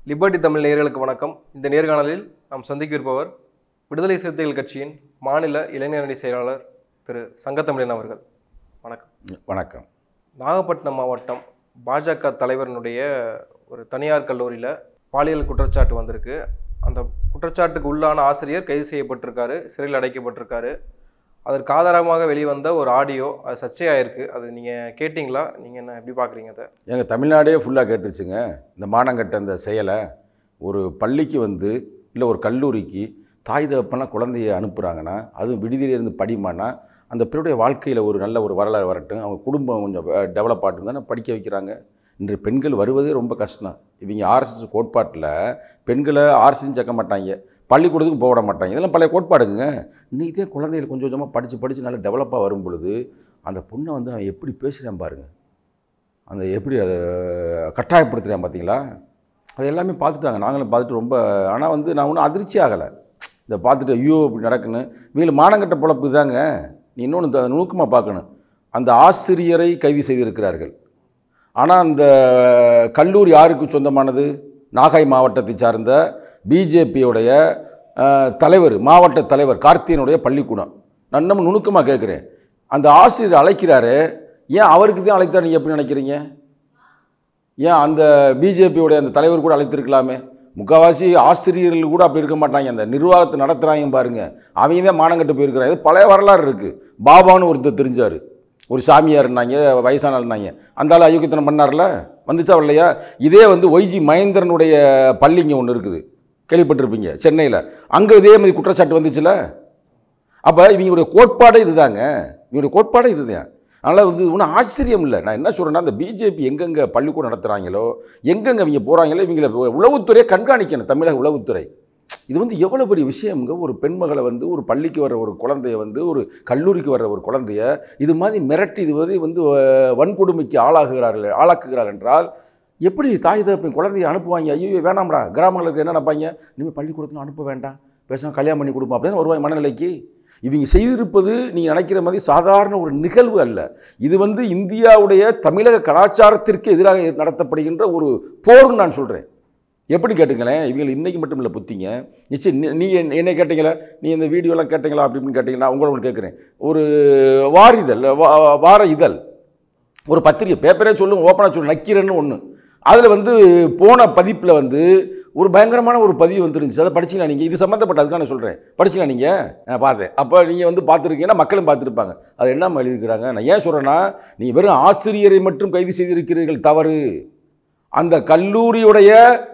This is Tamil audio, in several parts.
லிபர்டி தமிழ் நேயர்களுக்கு வணக்கம் இந்த நேர்காணலில் நாம் சந்திக்க இருப்பவர் விடுதலை சிறுத்தைகள் கட்சியின் மாநில இளைஞரணி செயலாளர் திரு சங்கத்தமிழன் அவர்கள் வணக்கம் வணக்கம் நாகப்பட்டினம் மாவட்டம் பாஜக தலைவரினுடைய ஒரு தனியார் கல்லூரியில் பாலியல் குற்றச்சாட்டு வந்திருக்கு அந்த குற்றச்சாட்டுக்கு உள்ளான ஆசிரியர் கைது செய்யப்பட்டிருக்காரு சிறையில் அடைக்கப்பட்டிருக்காரு அதற்கு ஆதாரமாக வெளிவந்த ஒரு ஆடியோ அது சர்ச்சையாயிருக்கு அது நீங்கள் கேட்டிங்களா நீங்கள் என்ன எப்படி பார்க்குறீங்க அதை எங்கள் தமிழ்நாடே ஃபுல்லாக கேட்டுருச்சுங்க இந்த மானங்கட்ட அந்த செயலை ஒரு பள்ளிக்கு வந்து இல்லை ஒரு கல்லூரிக்கு தாய் தகப்பனா குழந்தைய அனுப்புகிறாங்கன்னா அதுவும் விடுதியிலிருந்து படிமானா அந்த பிள்ளையுடைய வாழ்க்கையில் ஒரு நல்ல ஒரு வரலாறு வரட்டும் அவங்க குடும்பம் கொஞ்சம் டெவலப் ஆகட்டும் தானே படிக்க வைக்கிறாங்க இன்று பெண்கள் வருவதே ரொம்ப கஷ்டம் இவங்க ஆர்எஸ்எஸ் கோட்பாட்டில் பெண்களை ஆர்எஸ்எஸ் சேர்க்க மாட்டாங்க பள்ளிக்கூடத்துக்கும் போக விட மாட்டாங்க இதெல்லாம் பழைய கோட்பாடுங்க இன்னைக்கு தான் குழந்தைகள் கொஞ்சம் கொஞ்சமாக படித்து படித்து நல்லா டெவலப்பாக வரும் பொழுது அந்த பொண்ணை வந்து அவன் எப்படி பேசுகிறான் பாருங்க அந்த எப்படி அதை கட்டாயப்படுத்துகிறேன் பார்த்தீங்களா அது எல்லாமே பார்த்துட்டாங்க நாங்களும் பார்த்துட்டு ரொம்ப ஆனால் வந்து நான் ஒன்றும் அதிர்ச்சி ஆகலை இதை பார்த்துட்டு ஐயோ இப்படி நடக்குன்னு இவங்களுக்கு மானங்கட்ட பொழப்பு தாங்க நீ இன்னொன்று நுணுக்கமாக பார்க்கணும் அந்த ஆசிரியரை கைது செய்திருக்கிறார்கள் ஆனால் அந்த கல்லூரி யாருக்கு சொந்தமானது நாகை மாவட்டத்தை சார்ந்த பிஜேபியுடைய தலைவர் மாவட்ட தலைவர் கார்த்தியனுடைய பள்ளிக்கூடம் நான் இன்னும் நுணுக்கமாக கேட்குறேன் அந்த ஆசிரியர் அழைக்கிறாரு ஏன் அவருக்கு தான் அழைத்தார் நீங்கள் எப்படி நினைக்கிறீங்க ஏன் அந்த பிஜேபியோடைய அந்த தலைவர் கூட அழைத்திருக்கலாமே முக்கால்வாசி ஆசிரியர்கள் கூட அப்படி இருக்க மாட்டாங்க அந்த நிர்வாகத்தை நடத்துகிறாங்க பாருங்க அவங்க தான் மானங்கட்டு போயிருக்கிறாங்க இது பழைய வரலாறு இருக்குது பாபான்னு ஒருத்தர் தெரிஞ்சார் ஒரு சாமியார் இருந்தாங்க வயசான இருந்தாங்க அந்த ஆள் அயோக்கியத்தனம் பண்ணார்ல வந்துச்சா இல்லையா இதே வந்து ஒய்ஜி மகேந்திரனுடைய பள்ளிங்க ஒன்று இருக்குது கேள்விப்பட்டிருப்பீங்க சென்னையில் அங்கே இதே மாதிரி குற்றச்சாட்டு வந்துச்சுல அப்போ இவங்களுடைய கோட்பாடே இதுதாங்க இவங்களுடைய கோட்பாடே இதுதான் அதனால் வந்து ஒன்றும் ஆச்சரியம் இல்லை நான் என்ன சொல்கிறேன்னா அந்த பிஜேபி எங்கெங்கே பள்ளிக்கூடம் நடத்துகிறாங்களோ எங்கெங்கே இவங்க போகிறாங்களோ இவங்களை உளவுத்துறையை கண்காணிக்கணும் தமிழக உளவுத்துறை இது வந்து எவ்வளோ பெரிய விஷயம்ங்க ஒரு பெண்மகளை வந்து ஒரு பள்ளிக்கு வர்ற ஒரு குழந்தைய வந்து ஒரு கல்லூரிக்கு வர்ற ஒரு குழந்தைய இது மாதிரி மிரட்டி இது மாதிரி வந்து அஹ், வன்கொடுமைக்கு ஆளாகுகிறார்கள் ஆளாக்குகிறார்கள் என்றால் எப்படி தாய் தகப்பன் குழந்தைய அனுப்புவாங்க ஐயோ வேணாம்டா கிராமங்களுக்கு என்ன நினைப்பாங்க இனிமேல் பள்ளிக்கூடத்தில் அனுப்ப வேண்டாம் பேசாம கல்யாணம் பண்ணி கொடுப்போம் அப்படின்னு வருவாங்க மனநிலைக்கு இவங்க செய்திருப்பது நீங்கள் நினைக்கிற மாதிரி சாதாரண ஒரு நிகழ்வு அல்ல இது வந்து இந்தியாவுடைய தமிழக கலாச்சாரத்திற்கு எதிராக நடத்தப்படுகின்ற ஒரு போர்னு நான் சொல்கிறேன் எப்படி கேட்டுங்களேன் இவங்க இன்னைக்கு மட்டும் இல்லை புத்திங்க நிச்சயம் நீ- நீ என்ன- என்னை கேட்டீங்களா நீ இந்த வீடியோலாம் கேட்டீங்களா அப்படி இப்படின்னு கேட்டீங்களா உங்களை ஒன்று கேட்குறேன் ஒரு வார இதழ் வா- வார இதழ் ஒரு பத்திரிகை பேப்பரே சொல்லும் ஓப்பனாக சொல்லும் நக்கீரன்னு ஒன்று அதில் வந்து போன பதிப்பில் வந்து ஒரு பயங்கரமான ஒரு பதிவு வந்துருந்துச்சு அதை படிச்சீங்களா நீங்கள் இது சம்மந்தப்பட்ட அதுக்காக நான் சொல்கிறேன் படிச்சீங்களா நீங்கள் நான் பார்த்தேன் அப்போ நீங்கள் வந்து பார்த்துருக்கீங்கன்னா மக்களும் பார்த்துருப்பாங்க அது என்ன எழுதியிருக்கிறாங்க நான் ஏன் சொல்கிறேன்னா நீ வெறும் ஆசிரியரை மட்டும் கைது செய்திருக்கிறீர்கள் தவறு அந்த கல்லூரியுடைய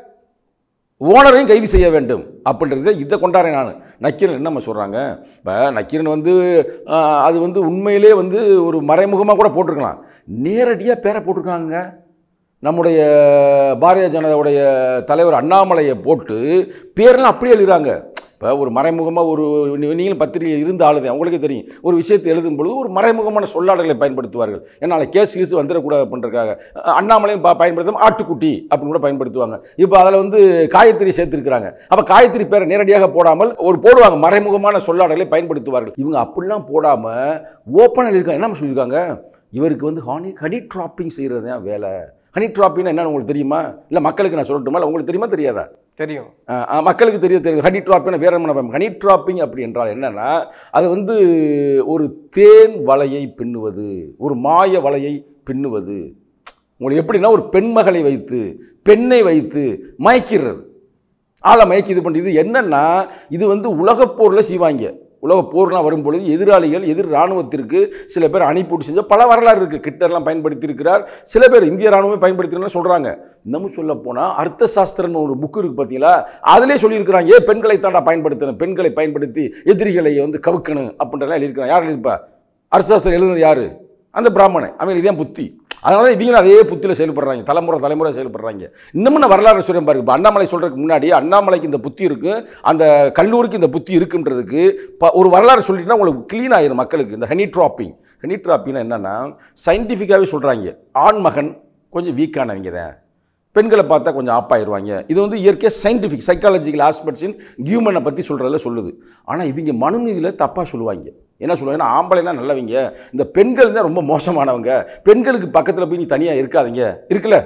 ஓனரையும் கைது செய்ய வேண்டும் அப்படின்றத இதை கொண்டாடுறேன் நான் நக்கீரன் என்னம்மா சொல்கிறாங்க இப்போ நக்கீரன் வந்து ஆஹ், அது வந்து உண்மையிலே வந்து ஒரு மறைமுகமாக கூட போட்டிருக்கலாம் நேரடியாக பேரை போட்டிருக்காங்க நம்முடைய பாரதிய ஜனதாவுடைய தலைவர் அண்ணாமலையை போட்டு பேரெல்லாம் அப்படியே எழுதுறாங்க இப்போ ஒரு மறைமுகமாக ஒரு நீ- நீங்களும் பத்திரிகை இருந்த ஆளுது உங்களுக்கே தெரியும் ஒரு விஷயத்தை எழுதும் பொழுது ஒரு மறைமுகமான சொல்லாடல்களை பயன்படுத்துவார்கள் என்னால் கேஸ் கீஸ் வந்துடக்கூடாது பண்ணுறதுக்காக அண்ணாமலையும் பா பயன்படுத்தாம ஆட்டுக்குட்டி அப்படின்னு கூட பயன்படுத்துவாங்க இப்போ அதில் வந்து காயத்ரி சேர்த்துருக்குறாங்க அப்போ காயத்ரி பேரை நேரடியாக போடாமல் ஒரு போடுவாங்க மறைமுகமான சொல்லாடலை பயன்படுத்துவார்கள் இவங்க அப்படிலாம் போடாமல் ஓப்பனாக இருக்காங்க என்ன சொல்லியிருக்காங்க இவருக்கு வந்து ஹானி ஹனி ட்ராப்பிங் செய்கிறது தான் வேலை ஹனி ட்ராப்பிங்னா என்னன்னு உங்களுக்கு தெரியுமா இல்லை மக்களுக்கு நான் சொல்லட்டுமா இல்லை உங்களுக்கு தெரியுமா தெரியாதா தெரியும் அஹ் அஹ் மக்களுக்கு தெரிய தெரியுது ஹனி ட்ராப்பிங் வேற என்ன ஹனி ட்ராப்பிங் அப்படி என்றால் என்னன்னா அது வந்து ஒரு தேன் வலையை பின்னுவது ஒரு மாய வலையை பின்னுவது உங்களுக்கு எப்படின்னா ஒரு பெண்மகளை வைத்து பெண்ணை வைத்து மயக்கிடுறது ஆளை மயக்கி இது பண்ணி இது என்னன்னா இது வந்து உலகப் போரில் செய்வாங்க உலகப் போர்லாம் வரும்பொழுது எதிராளிகள் எதிர் இராணுவத்திற்கு சில பேர் அனுப்பிவிட்டு செஞ்ச பல வரலாறு இருக்குது கிட்டர்லாம் பயன்படுத்தி இருக்கிறார் சில பேர் இந்திய இராணுவமே பயன்படுத்தினா சொல்கிறாங்க இன்னமும் சொல்ல போனால் அர்த்த சாஸ்திரம்னு ஒரு புக்கு இருக்குது பார்த்தீங்களா அதிலே சொல்லியிருக்கிறாங்க ஏன் பெண்களை தாண்டா பயன்படுத்தணும் பெண்களை பயன்படுத்தி எதிரிகளை வந்து கவுக்கணும் அப்படின்றலாம் எழுதியிருக்கிறாங்க யார் எழுதிப்பா அர்த்தசாஸ்திரம் எழுதுனது யார் அந்த பிராமணன் அவங்களுக்கு இதான் புத்தி அதனால தான் இவங்களும் அதே புத்தியில் செயல்படுறாங்க தலைமுறை தலைமுறை செயல்படுறாங்க இன்னமும் நான் வரலாறு சொல்கிறேன் பாருங்க இப்போ அண்ணாமலை சொல்கிறதுக்கு முன்னாடி அண்ணாமலைக்கு இந்த புத்தி இருக்கு அந்த கல்லூரிக்கு இந்த புத்தி இருக்குன்றதுக்கு ப- ஒரு வரலாறு சொல்லிட்டுனா உங்களுக்கு க்ளீன் ஆயிரும் மக்களுக்கு இந்த ஹனி ட்ராப்பிங் ஹனி ட்ராப்பிங்னா என்னென்னா சயின்டிஃபிக்காகவே சொல்கிறாங்க ஆண் மகன் கொஞ்சம் வீக்கானவங்க தான் பெண்களை பார்த்தா கொஞ்சம் ஆப்பாயிருவாங்க இது வந்து இயற்கையாக சயின்டிஃபிக் சைக்காலஜிக்கல் ஆஸ்பெக்ட்ஸின் ஹியூமனை பற்றி சொல்கிறதுல சொல்லுது ஆனால் இவங்க மனுநீதியில் தப்பாக சொல்லுவாங்க என்ன சொல்லுவாங்கன்னா ஆம்பளைனா நல்லவங்க இந்த பெண்கள் தான் ரொம்ப மோசமானவங்க பெண்களுக்கு பக்கத்தில் போய் நீ தனியாக இருக்காதீங்க இருக்குல்ல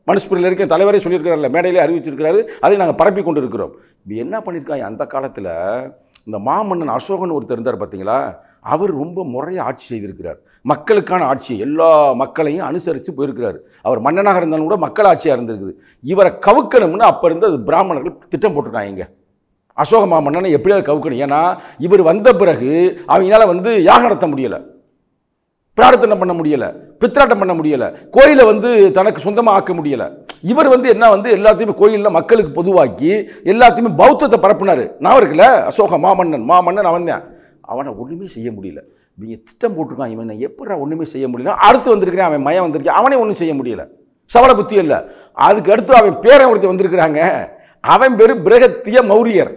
மனுஸ்பிரியில் இருக்க தலைவரே சொல்லியிருக்கிறார்ல மேடையிலே அறிவிச்சிருக்கிறாரு அதை நாங்கள் பரப்பி கொண்டு இருக்கிறோம் இப்போ என்ன பண்ணியிருக்காங்க அந்த காலத்தில் இந்த மாமன்னன் அசோகன் ஒருத்தர் இருந்தார் பார்த்தீங்களா அவர் ரொம்ப முறையாக ஆட்சி செய்திருக்கிறார் மக்களுக்கான ஆட்சி எல்லா மக்களையும் அனுசரித்து போயிருக்கிறார் அவர் மன்னனாக இருந்தாலும் கூட மக்கள் ஆட்சியாக இருந்திருக்குது இவரை கவுக்கணும்னு அப்போ இருந்து அது பிராமணர்கள் திட்டம் போட்டிருக்காங்க இங்க அசோக மாமன்னனை எப்படியாவது கவுக்கணும் ஏன்னா இவர் வந்த பிறகு அவங்களால வந்து யாகம் நடத்த முடியலை பிரார்த்தனை பண்ண முடியலை பித்ராட்டம் பண்ண முடியலை கோயிலை வந்து தனக்கு சொந்தமாக ஆக்க முடியலை இவர் வந்து என்ன வந்து எல்லாத்தையுமே கோயிலில் மக்களுக்கு பொதுவாக்கி எல்லாத்தையுமே பௌத்தத்தை பரப்புனார் நான் இருக்குல்ல அசோக மாமன்னன் மாமன்னன் அவன் தான் அவனை ஒன்றுமே செய்ய முடியல இவங்க திட்டம் போட்டிருக்கான் இவனை எப்படா ஒன்றுமே செய்ய முடியல அடுத்து வந்திருக்கிறேன் அவன் மயம் வந்திருக்கேன் அவனே ஒன்றும் செய்ய முடியல சவர புத்தி இல்லை அதுக்கு அடுத்து அவன் பேரன் ஒருத்தர் வந்திருக்கிறாங்க அவன் பேர் பிரகத்திய மௌரியர்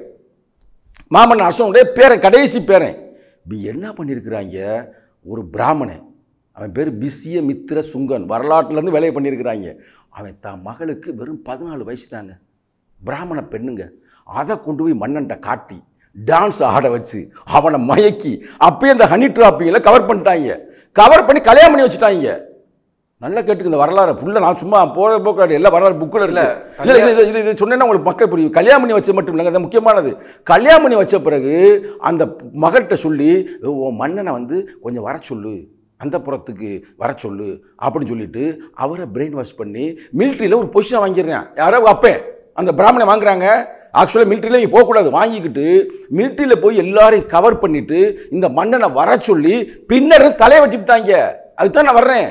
மாமன் அசோனுடைய பேரன் கடைசி பேரன் இப்ப என்ன பண்ணியிருக்கிறாங்க ஒரு பிராமணன் அவன் பேர் பிசிய மித்திர சுங்கன் வரலாற்றுலேருந்து வேலையை பண்ணியிருக்கிறாங்க அவன் தான் மகளுக்கு வெறும் பதினாலு வயசு தாங்க பிராமண பெண்ணுங்க அதை கொண்டு போய் மன்னன்ட்ட காட்டி டான்ஸ் ஆட வச்சு அவனை மயக்கி அப்பயே இந்த ஹனி ட்ராப்பிங்கில் கவர் பண்ணிட்டாங்க கவர் பண்ணி கல்யாணம் பண்ணி வச்சுட்டாங்க நல்லா கேட்டுக்கு இந்த வரலாறு ஃபுல்லாக நான் சும்மா போகிற போக்காடு எல்லா வரலாறு புக்கில் இல்ல, இல்லை இல்லை இது இது இது சொன்னேன்னா உங்களுக்கு மக்கள் புரியும் கல்யாணம் பண்ணி வச்சது மட்டும் இல்லைங்க அது முக்கியமானது கல்யாணம் பண்ணி வச்ச பிறகு அந்த மகள்கிட்ட சொல்லி உன் மன்னனை வந்து கொஞ்சம் வர சொல்லு அந்த புறத்துக்கு வர சொல்லு அப்படின்னு சொல்லிட்டு அவரை பிரெயின் வாஷ் பண்ணி மிலிட்ரியில் ஒரு பொசிஷன் வாங்கிடுறேன் யாரோ அப்பேன் அந்த பிராமணன் வாங்குறாங்க ஆக்சுவலாக மிலிட்ரியில் நீ போகக்கூடாது வாங்கிக்கிட்டு மிலிட்ரியில் போய் எல்லாரையும் கவர் பண்ணிட்டு இந்த மன்னனை வர சொல்லி பின்னர் தலையை வெட்டி விட்டாங்க அதுதான் நான் வர்றேன்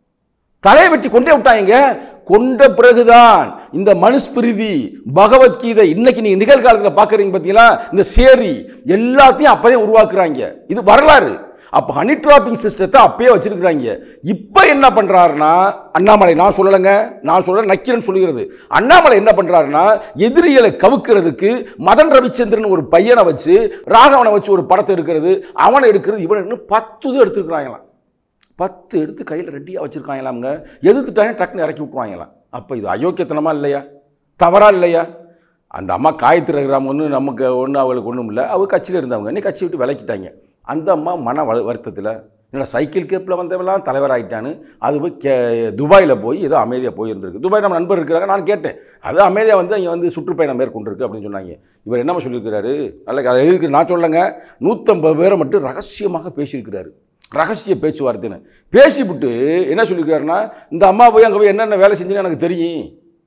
தலையை வெட்டி கொண்டே விட்டாங்க கொண்ட பிறகுதான் இந்த மனுஸ்பிரிதி பகவத்கீதை இன்னைக்கு நீங்க நிகழ்காலத்தில் பார்க்குறீங்க பார்த்தீங்களா இந்த சேரி எல்லாத்தையும் அப்பவே உருவாக்குறாங்க இது வரலாறு அப்போ ஹனி ட்ராப்பிங் சிஸ்டத்தை அப்பயே வச்சிருக்கிறாங்க இப்போ என்ன பண்ணுறாருன்னா அண்ணாமலை நான் சொல்லலைங்க நான் சொல்ல நக்கீரன் சொல்லுகிறது அண்ணாமலை என்ன பண்ணுறாருன்னா எதிரிகளை கவுக்கிறதுக்கு மதன் ரவிச்சந்திரன் ஒரு பையனை வச்சு ராகவனை வச்சு ஒரு படத்தை எடுக்கிறது அவனை எடுக்கிறது இவனை இன்னும் பத்து இது எடுத்துருக்குறாங்களாம் பத்து எடுத்து கையில் ரெடியாக வச்சுருக்காங்களாம்ங்க எதிர்த்துட்டாங்க டக்குன்னு இறக்கி விட்ருவாங்களாம் அப்போ இது அயோக்கியத்தனமா இல்லையா தவறா இல்லையா அந்த அம்மா காயத்ரி கிராமம் ஒன்று நமக்கு ஒன்றும் அவளுக்கு ஒன்றும் இல்லை அவள் கட்சியில் இருந்தவங்க இன்னைக்கு கட்சி விட்டு விலக்கிட்டாங்க அந்த அம்மா மன வரு வருத்தத்தில் என்னடா சைக்கிள் கேப்பில் வந்தவெல்லாம் தலைவராயிட்டான்னு அது போய் கே துபாயில் போய் ஏதோ அமைதியாக போயிருந்திருக்கு துபாய் நம்ம நண்பர் இருக்கிறாங்க நான் கேட்டேன் அது அமைதியாக வந்து அங்கே வந்து சுற்றுப்பயணம் மேற்கொண்டிருக்கு அப்படின்னு சொன்னாங்க இவர் என்னம்மா சொல்லியிருக்கிறாரு நல்ல அதை எழுதிருக்கு நான் சொல்லலைங்க நூற்றம்பது பேரை மட்டும் ரகசியமாக பேசியிருக்கிறாரு ரகசிய பேச்சுவார்த்தைன்னு பேசிவிட்டு என்ன சொல்லியிருக்காருன்னா இந்த அம்மா போய் அங்கே போய் என்னென்ன வேலை செஞ்சுன்னு எனக்கு தெரியும்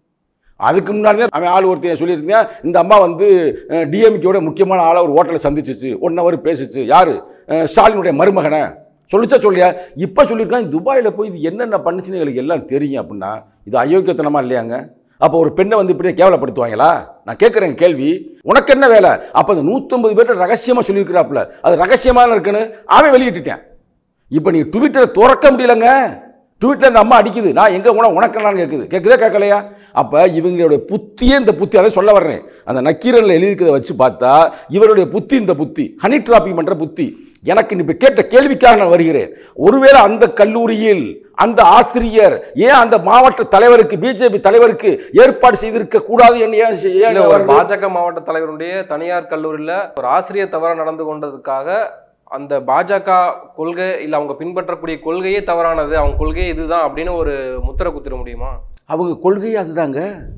அதுக்கு முன்னாடி தான் அவன் ஆள் ஒருத்தன் சொல்லியிருந்தேன் இந்த அம்மா வந்து டிஎம்கேயோட முக்கியமான ஆளை ஒரு ஹோட்டலில் சந்திச்சிச்சு ஒன் ஹவர் பேசிச்சு யார் ஸ்டாலினுடைய மருமகனை சொல்லிச்சா சொல்லியா இப்போ சொல்லியிருக்காங்க துபாயில் போய் இது என்னென்ன பண்ணுச்சுன்னு எங்களுக்கு எல்லாம் தெரியும் அப்படின்னா இது அயோக்கியத்தனமா இல்லையாங்க அப்போ ஒரு பெண்ணை வந்து இப்படியே கேவலப்படுத்துவாங்களா நான் கேட்குறேன் கேள்வி உனக்கு என்ன வேலை அப்போ அந்த நூற்றம்பது பேர்ட்ட ரகசியமாக சொல்லியிருக்கிறாப்புல அது ரகசியமான இருக்குன்னு அவன் வெளியிட்டுட்டேன் இப்போ நீ ட்விட்டரை திறக்க முடியலங்க ட்விட்டர் இந்த அம்மா அடிக்குது நான் எங்கே உன உனக்கெல்லாம் கேட்குது கேட்குதா கேட்கலையா அப்போ இவங்களுடைய புத்தியே இந்த புத்தி அதை சொல்ல வர்றேன் அந்த நக்கீரனில் எழுதிக்கிறத வச்சு பார்த்தா இவருடைய புத்தி இந்த புத்தி ஹனி டிராப்பிங் பண்ணுற புத்தி எனக்கு இப்போ கேட்ட கேள்விக்காக நான் வருகிறேன் ஒருவேளை அந்த கல்லூரியில் அந்த ஆசிரியர் ஏன் அந்த மாவட்ட தலைவருக்கு பிஜேபி தலைவருக்கு ஏற்பாடு செய்திருக்க கூடாது என்று ஏன் ஏன் இல்ல ஒரு வருது? பாஜக மாவட்ட தலைவருடைய தனியார் கல்லூரியில ஒரு ஆசிரியர் தவறா நடந்து கொண்டதுக்காக அந்த பாஜக கொள்கை இல்ல அவங்க பின்பற்றக்கூடிய கொள்கையே தவறானது அவங்க கொள்கையே இதுதான் அப்படின்னு ஒரு முத்திரை குத்திர முடியுமா அவங்க கொள்கையே அதுதாங்க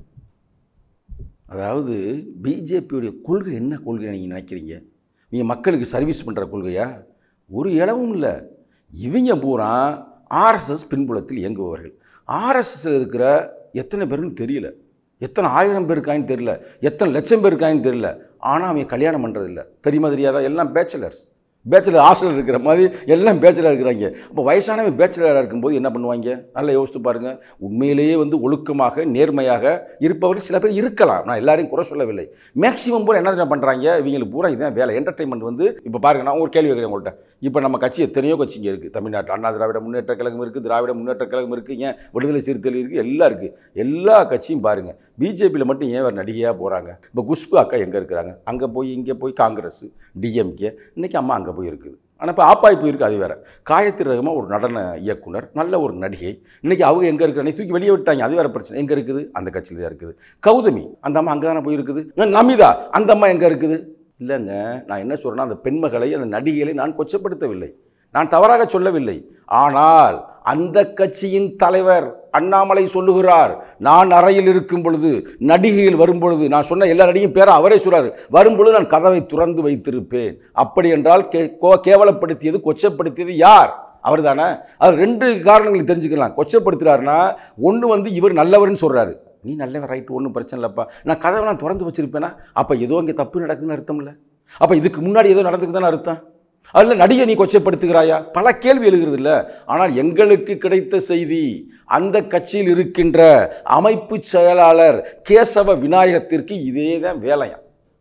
அதாவது பிஜேபியுடைய கொள்கை என்ன கொள்கை நீங்கள் நினைக்கிறீங்க நீங்கள் மக்களுக்கு சர்வீஸ் பண்ணுற கொள்கையா ஒரு இடமும் இல்லை இவங்க பூரா ஆர்எஸ்எஸ் பின்புலத்தில் இயங்குபவர்கள் ஆர்எஸ்எஸ்ல இருக்கிற எத்தனை பேருன்னு தெரியல எத்தனை ஆயிரம் பேர் இருக்காங்கன்னு தெரியல எத்தனை லட்சம் பேர் இருக்காங்கன்னு தெரியல ஆனால் அவங்க கல்யாணம் பண்ணுறதில்ல தெரியுமா தெரியாதா எல்லாம் பேச்சுலர்ஸ் பேச்சுலர் ஹாஸ்டல் இருக்கிற மாதிரி எல்லாம் பேச்சுலர் இருக்கிறாங்க அப்போ வயசானவன் பேச்சுலராக இருக்கும்போது என்ன பண்ணுவாங்க நல்லா யோசித்து பாருங்கள் உண்மையிலேயே வந்து ஒழுக்கமாக நேர்மையாக இருப்பவர்கள் சில பேர் இருக்கலாம் நான் எல்லாரையும் குறை சொல்லவில்லை மேக்ஸிமம் பூரா என்ன தெரியுமா பண்ணுறாங்க இவங்களுக்கு பூரா இதான் வேலை என்டர்டைன்மெண்ட் வந்து இப்போ பாருங்க நான் ஒரு கேள்வி வைக்கிறேன் உங்கள்கிட்ட இப்போ நம்ம கட்சி எத்தனையோ கட்சிங்க இருக்குது தமிழ்நாட்டில் அண்ணா திராவிட முன்னேற்ற கழகம் இருக்குது திராவிட முன்னேற்ற கழகம் இருக்குது ஏன் விடுதலை சிறுத்தைகள் இருக்குது எல்லாம் இருக்குது எல்லா கட்சியும் பாருங்கள் பிஜேபியில் மட்டும் ஏன் ஒரு நடிகையாக போகிறாங்க இப்போ குஷ்பு அக்கா எங்கே இருக்கிறாங்க அங்கே போய் இங்கே போய் காங்கிரஸ் டிஎம்கே இன்னைக்கு அம்மா அங்கே போய் இருக்குது ஆனால் இப்போ ஆப்பாய் போயிருக்கு அது வேற காயத்ரி ரகுமா ஒரு நடன இயக்குனர் நல்ல ஒரு நடிகை இன்னைக்கு அவங்க எங்கே இருக்கிறாங்க தூக்கி வெளியே விட்டாங்க அது வேற பிரச்சனை எங்கே இருக்குது அந்த கட்சியில் தான் இருக்குது கௌதமி அந்த அம்மா அங்கே தானே போயிருக்குது நமிதா அந்த அம்மா எங்கே இருக்குது இல்லைங்க நான் என்ன சொல்கிறேன்னா அந்த பெண்மகளை அந்த நடிகைகளை நான் கொச்சப்படுத்தவில்லை நான் தவறாக சொல்லவில்லை ஆனால் அந்த கட்சியின் தலைவர் அண்ணாமலை சொல்லுகிறார் நான் அறையில் இருக்கும் பொழுது நடிகைகள் வரும் பொழுது நான் சொன்ன எல்லா நடிகையும் பேரை அவரே சொல்றாரு வரும்பொழுது நான் கதவை துறந்து வைத்திருப்பேன் அப்படி என்றால் கே கோ- கேவலப்படுத்தியது கொச்சப்படுத்தியது யார் அவர் தானே அது ரெண்டு காரணங்கள் தெரிஞ்சுக்கலாம் கொச்சப்படுத்துறாருன்னா ஒன்று வந்து இவர் நல்லவர்னு சொல்றாரு நீ நல்லவன் ரைட்டு ஒன்றும் பிரச்சனை இல்லைப்பா நான் கதவை நான் திறந்து வச்சிருப்பேனா அப்போ ஏதோ இங்கே தப்பு நடக்குதுன்னு அர்த்தம் இல்லை அப்போ இதுக்கு முன்னாடி ஏதோ நடந்துக்குதானே அர்த்தம் அதில் நடிகை நீ கொச்சப்படுத்துகிறாயா பல கேள்வி எழுகிறது இல்லை ஆனால் எங்களுக்கு கிடைத்த செய்தி அந்த கட்சியில் இருக்கின்ற அமைப்பு செயலாளர் கேசவ விநாயகத்திற்கு இதே தான் வேலையா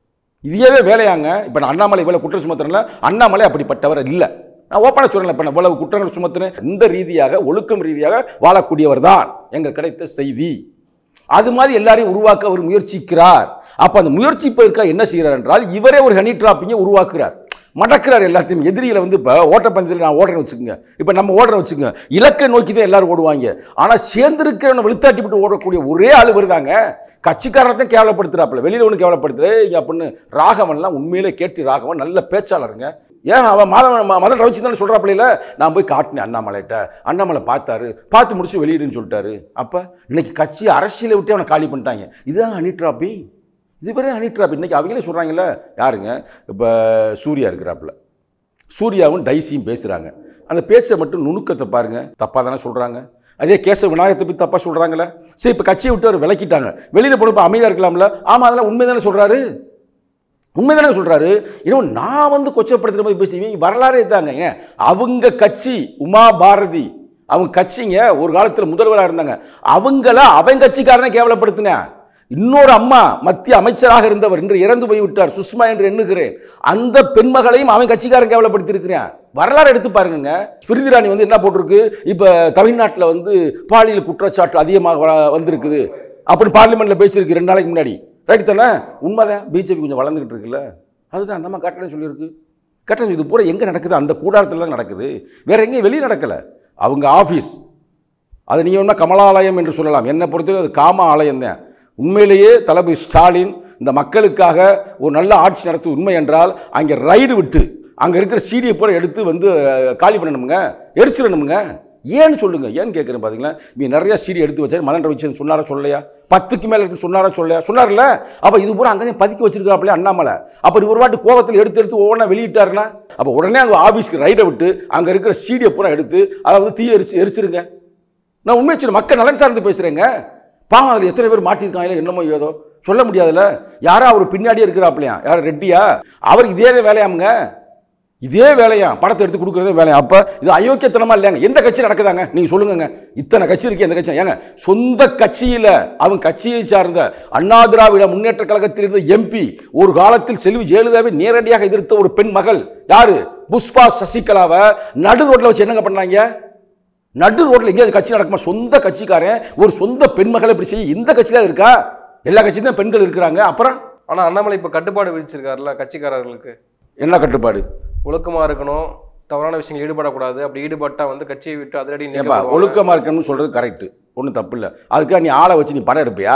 இதே தான் வேலையாங்க இப்போ நான் அண்ணாமலை இவ்வளோ குற்றம் சுமத்துறேன்ல அண்ணாமலை அப்படிப்பட்டவர் இல்லை நான் ஓப்பனாக சொல்லலை இப்போ நான் இவ்வளவு குற்றங்கள் சுமத்துறேன் இந்த ரீதியாக ஒழுக்கம் ரீதியாக வாழக்கூடியவர் தான் எங்களுக்கு கிடைத்த செய்தி அது மாதிரி எல்லாரையும் உருவாக்க அவர் முயற்சிக்கிறார் அப்போ அந்த முயற்சிப்பதற்காக என்ன செய்கிறார் என்றால் இவரே ஒரு ஹனி ட்ராப்பிங்கை உருவாக்குறார் மடக்கிறார் எல்லாத்தையும் எதிரிகளை வந்து இப்போ ஓட்டப்பந்தயத்தில் நான் ஓடுறேன்னு வச்சுக்கோங்க இப்போ நம்ம ஓடுறேன் வச்சுக்கோங்க இலக்கை நோக்கி தான் எல்லாரும் ஓடுவாங்க ஆனால் சேர்ந்திருக்கிறவனை வெளுத்தாட்டி விட்டு ஓடக்கூடிய ஒரே ஆள் வருதாங்க கட்சிக்காரத்தையும் கேவலப்படுத்துறாப்புல வெளியில் ஒன்று கேவலப்படுத்துறே அப்படின்னு ராகவன்லாம் உண்மையிலே கேட்டு ராகவன் நல்ல பேச்சாளருங்க ஏன் அவன் மாதவன் ம- மதன் ரவிச்சு தானே சொல்கிறாப்புல நான் போய் காட்டினேன் அண்ணாமலைகிட்ட அண்ணாமலை பார்த்தாரு பார்த்து முடிச்சு வெளியிடுன்னு சொல்லிட்டாரு அப்போ இன்னைக்கு கட்சி அரசியலை விட்டு அவனை காலி பண்ணிட்டாங்க இதுதான் ஹனி ட்ராப்பி இது பேர் ஹனி ட்ராப் இன்னைக்கு அவங்களே சொல்கிறாங்கல்ல யாருங்க இப்போ சூர்யா இருக்கிறாப்புல சூர்யாவும் டைசியும் பேசுகிறாங்க அந்த பேச்சை மட்டும் நுணுக்கத்தை பாருங்க தப்பாக தானே சொல்கிறாங்க அதே கேச விநாயகத்தை பற்றி தப்பாக சொல்கிறாங்களே சரி இப்போ கட்சியை விட்டு அவர் விளக்கிட்டாங்க வெளியில் போனப்போ அமைதியாக இருக்கலாம்ல ஆமாம் அதெல்லாம் உண்மை தானே சொல்கிறாரு உண்மை தானே சொல்கிறாரு இன்னும் நான் வந்து கொச்சப்படுத்துகிற மாதிரி பேசி இவங்க வரலாறே தாங்க ஏன் அவங்க கட்சி உமா பாரதி அவங்க கட்சிங்க ஒரு காலத்தில் முதல்வராக இருந்தாங்க அவங்கள அவன் கட்சிக்காரனை கேவலப்படுத்தினேன் இன்னொரு அம்மா மத்திய அமைச்சராக இருந்தவர் இன்று இறந்து போய்விட்டார் சுஷ்மா என்று எண்ணுகிறேன் அந்த பெண்மகளையும் அவன் கட்சிக்காரன் கேவலப்படுத்தி இருக்கிறான் வரலாறு எடுத்து பாருங்க ஸ்மிருதி இராணி வந்து என்ன போட்டிருக்கு இப்போ தமிழ்நாட்டில் வந்து பாலியல் குற்றச்சாட்டு அதிகமாக வ- வந்திருக்குது அப்படின்னு பார்லிமெண்ட்டில் பேசியிருக்கு ரெண்டு நாளைக்கு முன்னாடி ரைட் தானே உண்மைதான் பிஜேபி கொஞ்சம் வளர்ந்துக்கிட்டு இருக்குல்ல அதுதான் அந்த அம்மா கட்டணம் சொல்லியிருக்கு கட்டணம் இது பூரா எங்கே நடக்குது அந்த கூடாரத்தில் தான் நடக்குது வேற எங்கேயும் வெளியே நடக்கலை அவங்க ஆஃபீஸ் அது நீங்கள் ஒன்றா கமலாலயம் என்று சொல்லலாம் என்னை பொறுத்தவரை அது காம ஆலயம் தான் உண்மையிலேயே தளபதி ஸ்டாலின் இந்த மக்களுக்காக ஒரு நல்ல ஆட்சி நடத்து உண்மை என்றால் அங்கே ரைடு விட்டு அங்கே இருக்கிற சீடியை பூரா எடுத்து வந்து அஹ், காலி பண்ணணுமுங்க எரிச்சிடணுமுங்க ஏன்னு சொல்லுங்க ஏன்னு கேட்குறேன் பார்த்தீங்களா நீ நிறைய சீடி எடுத்து வச்சாரு மதன் ரவிச்சந்திரன் சொன்னாரா சொல்லலையா பத்துக்கு மேலே இருக்கு சொன்னாரா சொல்லலையா சொன்னார்ல அப்போ இது பூரா அங்கே பதுக்கி வச்சிருக்காப்ல அண்ணாமலை அப்போ ஒரு வாட்டி கோவத்தில் எடுத்து எடுத்து ஒவ்வொன்றா வெளியிட்டாருன்னா அப்போ உடனே அங்கே ஆஃபீஸ்க்கு ரைடை விட்டு அங்கே இருக்கிற சீடியை பூரா எடுத்து அதை வந்து தீ எரிச்சு எரிச்சிருங்க நான் உண்மையை சொல்ல மக்கள் நலன் சார்ந்து பேசுகிறேங்க பாவம் அதில் எத்தனை பேர் மாட்டியிருக்காங்களோ என்னமோ ஏதோ சொல்ல முடியாதுல்ல யாரா அவர் பின்னாடியே இருக்கிறாப்லையா யார் ரெட்டியா அவர் இதே தான் வேலையாமுங்க இதே வேலையா படத்தை எடுத்து கொடுக்குறதே வேலையா அப்போ இது அயோக்கியத்தனமா இல்லையாங்க எந்த கட்சி நடக்குதாங்க நீங்கள் சொல்லுங்கங்க இத்தனை கட்சி இருக்கு எந்த கட்சி ஏங்க சொந்த கட்சியில் அவங்க கட்சியை சார்ந்த அண்ணா திராவிட முன்னேற்ற கழகத்தில் இருந்த எம்பி ஒரு காலத்தில் செல்வி ஜெயலலிதாவை நேரடியாக எதிர்த்த ஒரு பெண் மகள் யாரு புஷ்பா சசிகலாவை நடு ரோட்ல வச்சு என்னங்க பண்ணாங்க நடு ரோட்ல எங்கேயாவது கட்சி நடக்குமா சொந்த கட்சிக்காரன் ஒரு சொந்த பெண்மகளை இப்படி செய்ய இந்த கட்சியில இருக்கா எல்லா கட்சியும் தான் பெண்கள் இருக்கிறாங்க அப்புறம் ஆனால் அண்ணாமலை இப்போ கட்டுப்பாடு விதிச்சிருக்காருல்ல கட்சிக்காரர்களுக்கு என்ன கட்டுப்பாடு ஒழுக்கமாக இருக்கணும் தவறான விஷயங்கள் ஈடுபடக்கூடாது அப்படி ஈடுபட்டா வந்து கட்சியை விட்டு அதிரடி ஏப்பா நீக்கப்படுவாங்க. ஒழுக்கமாக இருக்கணும்னு சொல்கிறது கரெக்டு ஒன்றும் தப்பு இல்லை அதுக்காக நீ ஆளை வச்சு நீ படம் எடுப்பியா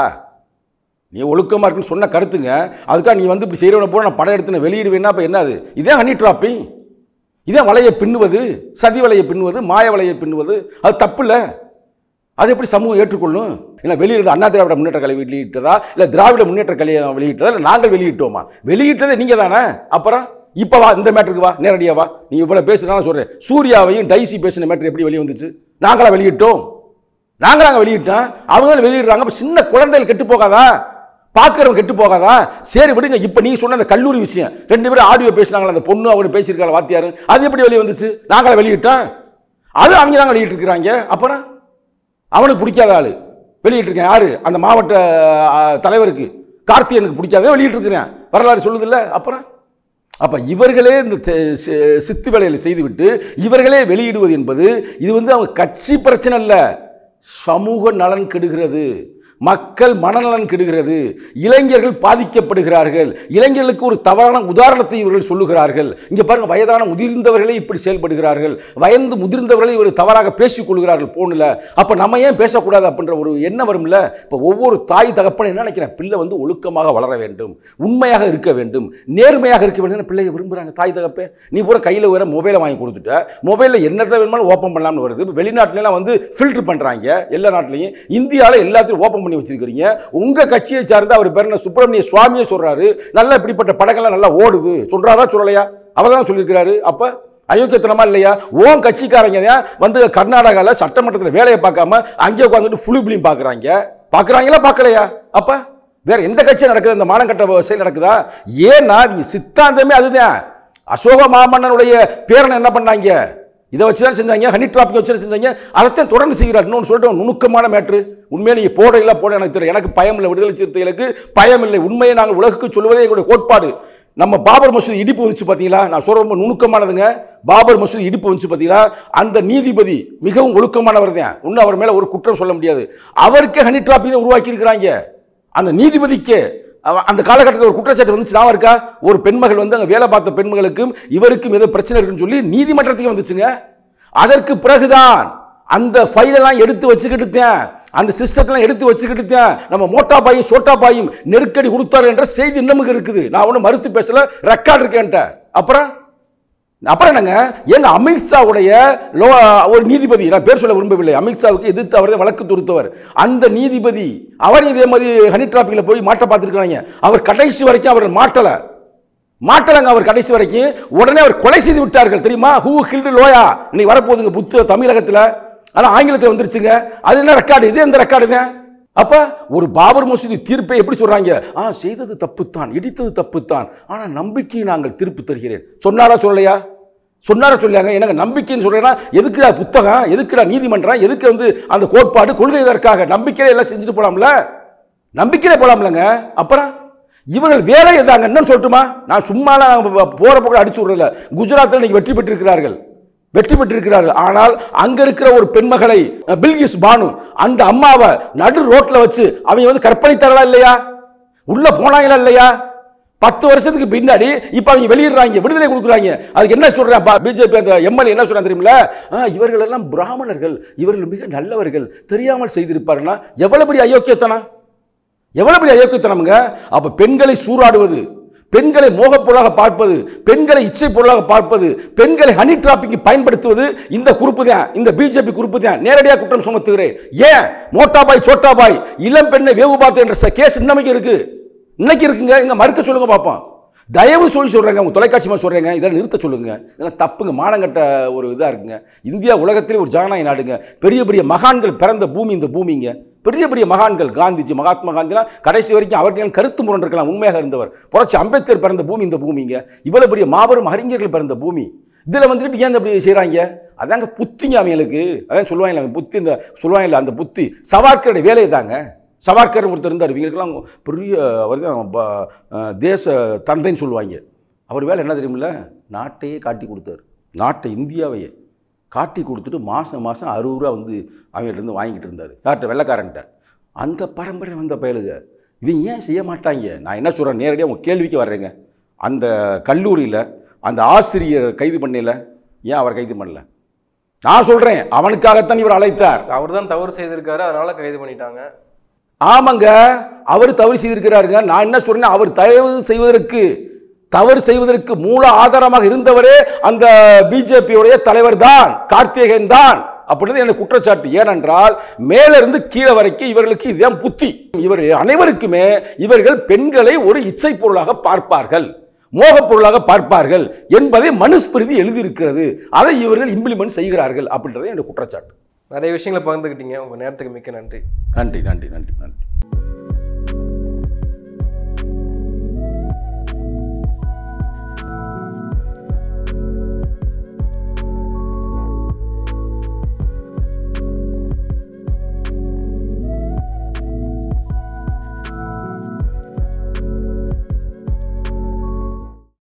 நீ ஒழுக்கமாக இருக்குன்னு சொன்ன கருத்துங்க அதுக்காக நீ வந்து இப்படி செய்கிறவனை போல நான் படம் எடுத்து நான் வெளியிடுவேன்னா அப்போ என்னது இதே ஹனி ட்ராப்பிங் இதே வலையை பின்னுவது சதி வலையை பின்னுவது மாய வலையை பின்னுவது அது தப்பு இல்லை அது எப்படி சமூகம் ஏற்றுக்கொள்ளும் இல்லை வெளியிடுறது அண்ணா திராவிட முன்னேற்ற கலை வெளியிட்டதா இல்லை திராவிட முன்னேற்ற கலையை வெளியிட்டதா இல்லை நாங்கள் வெளியிட்டோமா வெளியிட்டதே நீங்கள் தானே அப்புறம் இப்போ வா இந்த மேட்டருக்கு வா நேரடியா வா நீ இவ்வளோ பேசுனாலும் சொல்கிறேன் சூர்யாவையும் டைசி பேசின மேட்டர் எப்படி வெளியே வந்துச்சு நாங்களா வெளியிட்டோம் நாங்களாங்க வெளியிட்டோம் அவங்க தான் வெளியிடுறாங்க அப்போ சின்ன குழந்தைகள் கெட்டு போகாதா பார்க்குறவங்க கெட்டு போகாதா சரி விடுங்க இப்போ நீ சொன்ன அந்த கல்லூரி விஷயம் ரெண்டு பேரும் ஆடியோ பேசினாங்களா அந்த பொண்ணு அவனு பேசியிருக்காங்க வாத்தியாரு அது எப்படி வெளியே வந்துச்சு நாங்களா வெளியிட்டோம் அது அவங்க தான் வெளியிட்டு இருக்கிறாங்க அப்புறம் அவனுக்கு பிடிக்காத ஆளு வெளியிட்டிருக்கேன் யாரு அந்த மாவட்ட ஆ, தலைவருக்கு கார்த்தியனுக்கு பிடிக்காத வெளியிட்டிருக்கிறேன் வரலாறு சொல்லுதில்ல அப்புறம் அப்ப இவர்களே இந்த தெ- சி- சித்து வேலைகளை செய்துவிட்டு இவர்களே வெளியிடுவது என்பது இது வந்து அவங்க கட்சி பிரச்சனை இல்லை சமூக நலன் கெடுகிறது மக்கள் மனநலன் கெடுகிறது இளைஞர்கள் பாதிக்கப்படுகிறார்கள் இளைஞர்களுக்கு ஒரு தவறான உதாரணத்தை இவர்கள் சொல்லுகிறார்கள் இங்க பாருங்க வயதான முதிர்ந்தவர்களே இப்படி செயல்படுகிறார்கள் வயது முதிர்ந்தவர்களை இவர் தவறாக பேசிக் கொள்கிறார்கள் போன்ல அப்ப நம்ம ஏன் பேசக்கூடாது அப்படின்ற ஒரு எண்ணம் வரும்ல இப்போ ஒவ்வொரு தாய் தகப்பன் என்ன நினைக்கிறேன் பிள்ளை வந்து ஒழுக்கமாக வளர வேண்டும் உண்மையாக இருக்க வேண்டும் நேர்மையாக இருக்க வேண்டும் பிள்ளைங்க விரும்புறாங்க தாய் தகப்பே நீ பூரா கையில் வேற மொபைலை வாங்கி கொடுத்துட்ட மொபைலில் என்னத்தை வேணுமாலும் ஓப்பன் பண்ணலாம்னு வருது இப்ப வெளிநாட்டுலலாம் வந்து ஃபில்டர் பண்றாங்க எல்லா நாட்டிலையும் இந்தியாவில் எல்லாத்தையும் ஓப்பன் பண்ணி வச்சிருக்கிறீங்க உங்க கட்சியை சார்ந்து அவர் பேர் என்ன சுப்பிரமணிய சுவாமியே சொல்றாரு நல்லா இப்படிப்பட்ட படங்கள்லாம் நல்லா ஓடுது சொல்றாரா சொல்லலையா அவர் தான் சொல்லியிருக்கிறாரு அப்ப அயோக்கியத்தனமா இல்லையா ஓன் கட்சிக்காரங்க தான் வந்து கர்நாடகாவில் சட்டமன்றத்தில் வேலையை பார்க்காம அங்கே உட்காந்துட்டு ஃபுல்லு பிலிம் பார்க்குறாங்க பார்க்குறாங்களா பார்க்கலையா அப்ப வேற எந்த கட்சி நடக்குது இந்த மானங்கட்ட செயல் நடக்குதா ஏன்னா இவங்க சித்தாந்தமே அதுதான் அசோக மாமன்னனுடைய பேரனை என்ன பண்ணாங்க இதை வச்சு தான் செஞ்சாங்க ஹனி டிராப்பிக் வச்சு தான் செஞ்சாங்க அதைத்தான் தொடர்ந்து செய்கிறார் இன்னொன்று சொல்லிட்டு ஒரு நுணுக்கமான மேட்ரு உண்மையை நீங்கள் போடையில போட எனக்கு தெரியும் எனக்கு பயம் இல்லை விடுதலை சிறுத்தைகளுக்கு பயம் இல்லை உண்மையை நாங்கள் உலகுக்கு சொல்வதே எங்களுடைய கோட்பாடு நம்ம பாபர் மசூதி இடிப்பு வந்துச்சு பார்த்தீங்களா நான் சொல்ற ரொம்ப நுணுக்கமானதுங்க பாபர் மசூதி இடிப்பு வந்துச்சு பார்த்தீங்களா அந்த நீதிபதி மிகவும் ஒழுக்கமானவர் தான் இன்னும் அவர் மேலே ஒரு குற்றம் சொல்ல முடியாது அவருக்கே ஹனி டிராப்பிக் தான் உருவாக்கி இருக்கிறாங்க அந்த நீதிபதிக்கு அவ- அந்த காலகட்டத்தில் ஒரு குற்றச்சாட்டு வந்துச்சு நான் இருக்கா ஒரு பெண்மகள் வந்து அங்கே வேலை பார்த்த பெண்மகளுக்கும் இவருக்கும் ஏதோ பிரச்சனை இருக்குன்னு சொல்லி நீதிமன்றத்துக்கு வந்துச்சுங்க அதற்கு பிறகுதான் அந்த ஃபைலெல்லாம் எடுத்து வச்சுக்கிட்டு தான் அந்த சிஸ்டத்தெல்லாம் எடுத்து வச்சுக்கிட்டு தான் நம்ம மோட்டா பாயும் சோட்டா பாயும் நெருக்கடி கொடுத்தாரு என்ற செய்தி இன்னமும் இருக்குது நான் ஒன்றும் மறுத்து பேசல ரெக்கார்ட் இருக்கேன்ட்ட அப்புறம் அப்புறம் என்னங்க ஏங்க அமித்ஷாவுடைய லோ ஒரு நீதிபதி நான் பேர் சொல்ல விரும்பவில்லை அமித்ஷாவுக்கு எதிர்த்து அவர் வழக்கு தொடுத்தவர் அந்த நீதிபதி அவர் இதே மாதிரி ஹனி டிராபிக்ல போய் மாட்ட பார்த்துருக்காங்க அவர் கடைசி வரைக்கும் அவர் மாட்டல மாட்டலங்க அவர் கடைசி வரைக்கும் உடனே அவர் கொலை செய்து விட்டார்கள் தெரியுமா ஹூ கில்டு லோயா இன்னைக்கு வரப்போகுதுங்க புத்த தமிழகத்தில் ஆனால் ஆங்கிலத்தில் வந்துருச்சுங்க அது என்ன ரெக்கார்டு இது எந்த ரெக்கார்டு தான் அப்ப ஒரு பாபர் மசூதி தீர்ப்பை எப்படி சொல்றாங்க ஆ செய்தது தப்புத்தான் இடித்தது தப்புத்தான் ஆனா நம்பிக்கையை நாங்கள் தீர்ப்பு தருகிறேன் சொன்னாரா சொல்லலையா சொன்னாரா சொல்லியாங்க எனக்கு நம்பிக்கைன்னு சொல்றேன்னா எதுக்குடா புத்தகம் எதுக்குடா நீதிமன்றம் எதுக்கு வந்து அந்த கோட்பாடு கொள்கை இதற்காக நம்பிக்கையில எல்லாம் செஞ்சுட்டு போலாம்ல நம்பிக்கையிலே போலாம்லங்க அப்புறம் இவர்கள் வேலை எதாங்க என்னன்னு சொல்லட்டுமா நான் சும்மாலாம் நாங்க போற பக்கம் அடிச்சு விடுறதில்ல குஜராத்தில் இன்னைக்கு வெற்றி பெற்றிருக்கிறார்கள் வெற்றி பெற்றிருக்கிறார்கள் ஆனால் அங்க இருக்கிற ஒரு பெண்மகளை அஹ், பில்கிஸ் பானு அந்த அம்மாவை நடு ரோட்ல வச்சு அவங்க வந்து கற்பழித்தார்களா இல்லையா உள்ள போனாங்களா இல்லையா பத்து வருஷத்துக்கு பின்னாடி இப்ப அவங்க வெளியிடுறாங்க விடுதலை கொடுக்குறாங்க அதுக்கு என்ன சொல்றேன் பிஜேபி அந்த எம்எல்ஏ என்ன சொல்றாங்க தெரியுமில ஆ, இவர்கள் எல்லாம் பிராமணர்கள் இவர்கள் மிக நல்லவர்கள் தெரியாமல் செய்திருப்பார்கள்னா எவ்வளவு பெரிய அயோக்கியத்தனம் எவ்வளவு பெரிய அயோக்கியத்தனம்ங்க அப்ப பெண்களை சூறாடுவது பெண்களை மோகப் பொருளாக பார்ப்பது பெண்களை இச்சை பொருளாக பார்ப்பது பெண்களை ஹனி டிராப்பிக்கு பயன்படுத்துவது இந்த குறுப்பு தான் இந்த பிஜேபி குறுப்பு தான் நேரடியாக குற்றம் சுமத்துகிறேன் ஏன் மோட்டாபாய் சோட்டாபாய் இளம் பெண்ணை வேவு பார்த்து என்ற கேஸ் இன்னமைக்கு இருக்கு இன்னைக்கு இருக்குங்க இங்க மறுக்க சொல்லுங்க பார்ப்போம் தயவு சொல்லி சொல்றேங்க உங்க தொலைக்காட்சி மாதிரி சொல்றேங்க இதெல்லாம் நிறுத்த சொல்லுங்க இதெல்லாம் தப்புங்க மானங்கட்ட ஒரு இதா இருக்குங்க இந்தியா உலகத்திலே ஒரு ஜனநாயக நாடுங்க பெரிய பெரிய மகான்கள் பிறந்த பூமி இந்த பூமிங்க பெரிய பெரிய மகான்கள் காந்திஜி மகாத்மா காந்திலாம் கடைசி வரைக்கும் அவர்கள் கருத்து முரண் இருக்கலாம் உண்மையாக இருந்தவர் புரட்சி அம்பேத்கர் பிறந்த பூமி இந்த பூமிங்க இவ்வளவு பெரிய மாபெரும் அறிஞர்கள் பிறந்த பூமி இதில் வந்துட்டு ஏன் இப்படி செய்கிறாங்க அதாங்க புத்திங்க அவங்களுக்கு அதான் சொல்லுவாங்களே அந்த புத்தி இந்த சொல்லுவாங்கல்ல அந்த புத்தி சவார்க்கருடைய வேலையை தாங்க சவார்கர் ஒருத்தர் இருந்தார் இவங்களுக்கெல்லாம் பெரிய அவர் தான் ப- அஹ் தேச தந்தைன்னு சொல்லுவாங்க அவர் வேலை என்ன தெரியுமில்ல நாட்டையே காட்டி கொடுத்தாரு நாட்டை இந்தியாவையே காட்டி கொடுத்துட்டு மாதம் மாதம் அறுபது ரூபா வந்து அவங்கள்ட்ட இருந்து வாங்கிட்டு இருந்தார் யார்கிட்ட வெள்ளைக்காரன்ட்ட அந்த பரம்பரை வந்த பயலுக இவன் ஏன் செய்ய மாட்டாங்க நான் என்ன சொல்கிறேன் நேரடியாக உங்கள் கேள்விக்கு வர்றேங்க அந்த கல்லூரியில் அந்த ஆசிரியர் கைது பண்ணல ஏன் அவர் கைது பண்ணல நான் சொல்கிறேன் அவனுக்காகத்தான் இவர் அழைத்தார் அவர் தான் தவறு செய்திருக்காரு அதனால கைது பண்ணிட்டாங்க ஆமாங்க அவர் தவறு செய்திருக்கிறாருங்க நான் என்ன சொல்றேன் அவர் தவறு செய்வதற்கு தவறு செய்வதற்கு மூல ஆதாரமாக இருந்தவரே அந்த பிஜேபியுடைய தலைவர் தான் கார்த்திகேயன் தான் அப்படின்னு எனக்கு குற்றச்சாட்டு ஏனென்றால் மேல இருந்து கீழே வரைக்கும் இவர்களுக்கு இதுதான் புத்தி இவர் அனைவருக்குமே இவர்கள் பெண்களை ஒரு இச்சை பொருளாக பார்ப்பார்கள் மோகப் பொருளாக பார்ப்பார்கள் என்பதை மனுஸ்பிருதி எழுதியிருக்கிறது அதை இவர்கள் இம்ப்ளிமெண்ட் செய்கிறார்கள் அப்படின்றதே என்னுடைய குற்றச்சாட்டு நிறைய விஷயங்களை பகிர்ந்துக்கிட்டீங்க உங்க நேரத்துக்கு மிக்க நன்றி நன்றி நன்றி நன்றி நன்றி